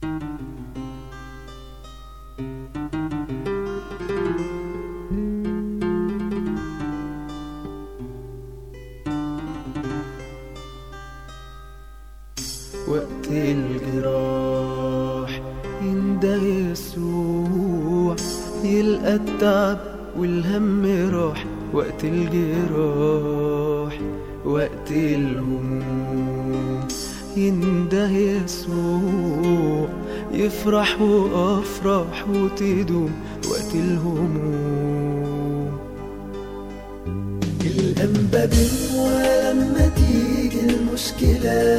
وقت الجراح ينده يسوع يلقى التعب والهم راح وقت الجراح وقت الهموم ينده يسوع يفرح وافرح وتدوم وقت الهموم الأنبا ولما تيجي المشكلة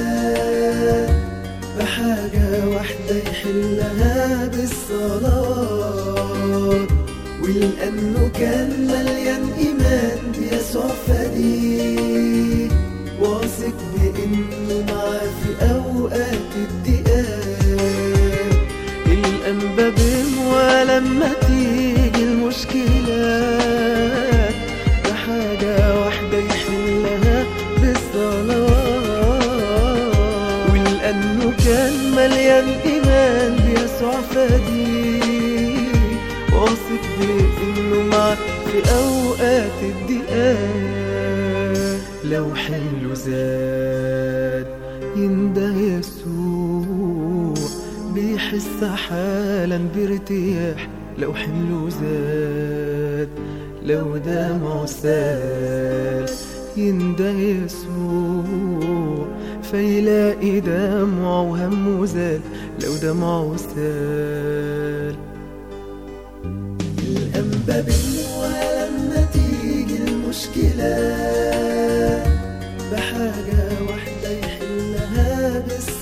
بحاجة واحدة يحلها بالصلاة ولأنه كان مليان إيمان بيسوع فديه واثق بإنه معاه في أوقات الضيقات الأنبا ولما تيجي المشكلات بحاجة واحدة يحلها بالصلاة ولأنه كان مليان إيمان بيسوع فديه واثق بإنه معاه في أوقات الضيقات لو حمله زاد ينده يسوع بيحس حالا بارتياح لو حمله زاد لو دمعه سال ينده يسوع فيلاقي دمعه وهمه زال لو دمعه سال الأنبا ولما تيجي المشكلة بحاجة واحدة يحلها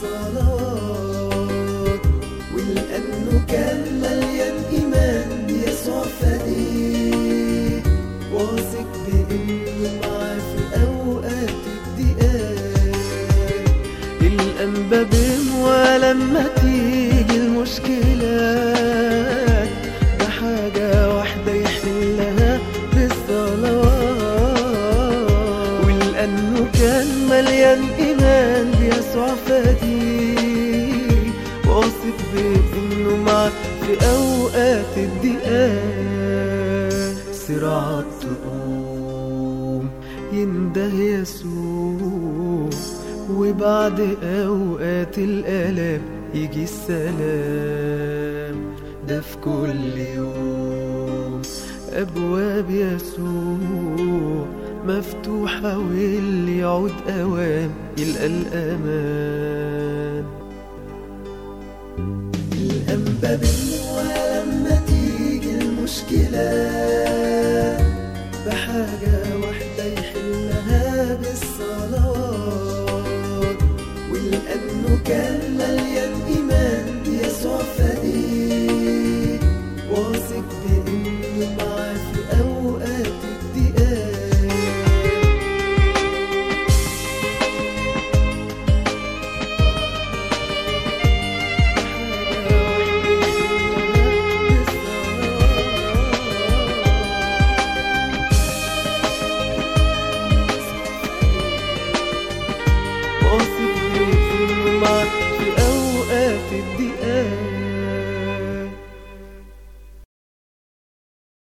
بالصلاة ولأنه كان مليان إيمان بيسوع فديه واثق بإنه معاه في أوقات الضيقات الأنبا ولما تيجي المشكلات بحاجة واحدة يحلها بالصلاة ولأنه كان مليان إيمان بيسوع فديه واثق بإنه معاه في أوقات الضيقات صراعات تقوم ينده يسوع وبعد أوقات الآلام يجي السلام ده في كل يوم أبواب يسوع مفتوحة واللي يعود أوام يلقى الأمان الأنبا ولما تيجي المشكلة